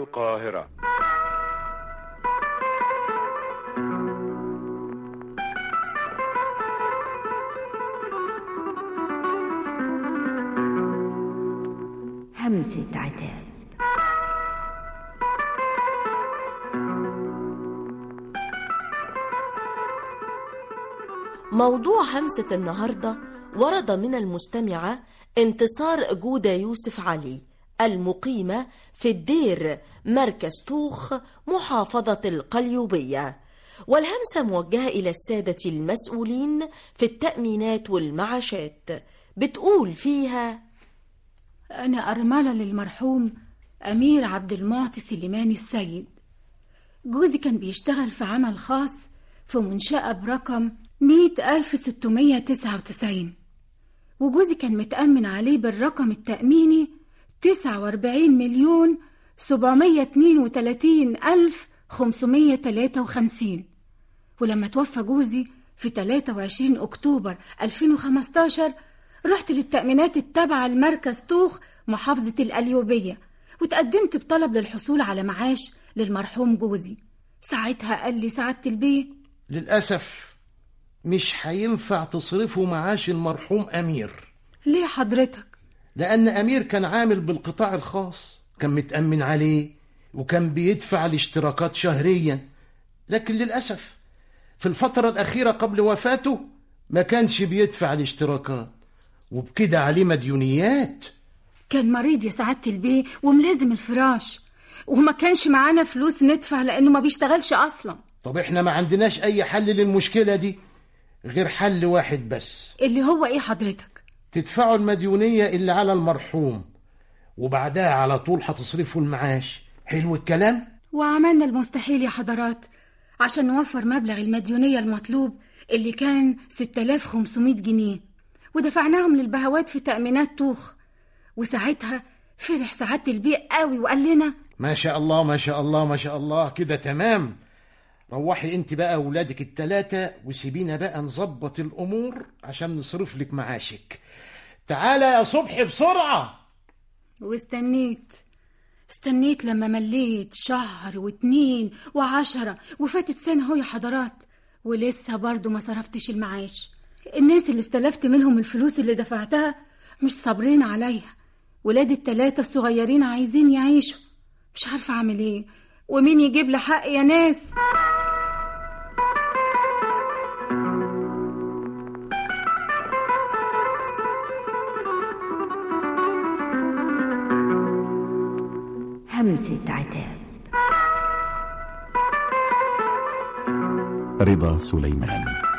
القاهرة همسة عتاب موضوع همسة النهاردة ورد من المستمعة انتصار جودة يوسف علي المقيمة في الدير مركز طوخ محافظة القليوبية والهمسة موجهة إلى السادة المسؤولين في التأمينات والمعاشات بتقول فيها أنا أرملة للمرحوم أمير عبد المعطي سليمان السيد جوزي كان بيشتغل في عمل خاص في منشأة برقم مية ألف ستمية تسعة وتسعين وجوزي كان متأمن عليه بالرقم التأميني تسعة وأربعين مليون سبعمية اتنين وتلاتين ألف خمسمية تلاتة وخمسين ولما توفى جوزي في 23 أكتوبر 2015 رحت للتأمينات التابعة لمركز طوخ محافظة القليوبية وتقدمت بطلب للحصول على معاش للمرحوم جوزي ساعتها قال لي سعادة البيه للأسف مش هينفع تصرفوا معاش المرحوم أمير ليه حضرتك لأن أمير كان عامل بالقطاع الخاص كان متأمن عليه وكان بيدفع الاشتراكات شهريا لكن للأسف في الفترة الأخيرة قبل وفاته ما كانش بيدفع الاشتراكات وبكده عليه مديونيات كان مريض يا سعادة البيه وملازم الفراش وما كانش معانا فلوس ندفع لأنه ما بيشتغلش أصلا طب احنا ما عندناش أي حل للمشكلة دي غير حل واحد بس اللي هو إيه حضرتك تدفعوا المديونية اللي على المرحوم وبعدها على طول هتصرفوا المعاش حلو الكلام؟ وعملنا المستحيل يا حضرات عشان نوفر مبلغ المديونية المطلوب اللي كان 6500 جنيه ودفعناهم للبهوات في تأمينات طوخ وساعتها فرح سعادة البيع قوي وقال لنا ما شاء الله ما شاء الله ما شاء الله كده تمام روحي انت بقى اولادك التلاتة وسيبينا بقى نظبط الامور عشان نصرف لك معاشك تعالى يا صبحي بسرعة واستنيت استنيت لما مليت شهر واتنين وعشرة وفاتت سنة اهو يا حضرات ولسه برضو ما صرفتش المعاش الناس اللي استلفت منهم الفلوس اللي دفعتها مش صابرين عليها ولاد التلاتة الصغيرين عايزين يعيشوا مش عارفة أعمل إيه ومين يجيب لي حق يا ناس همسة عتاب رضا سليمان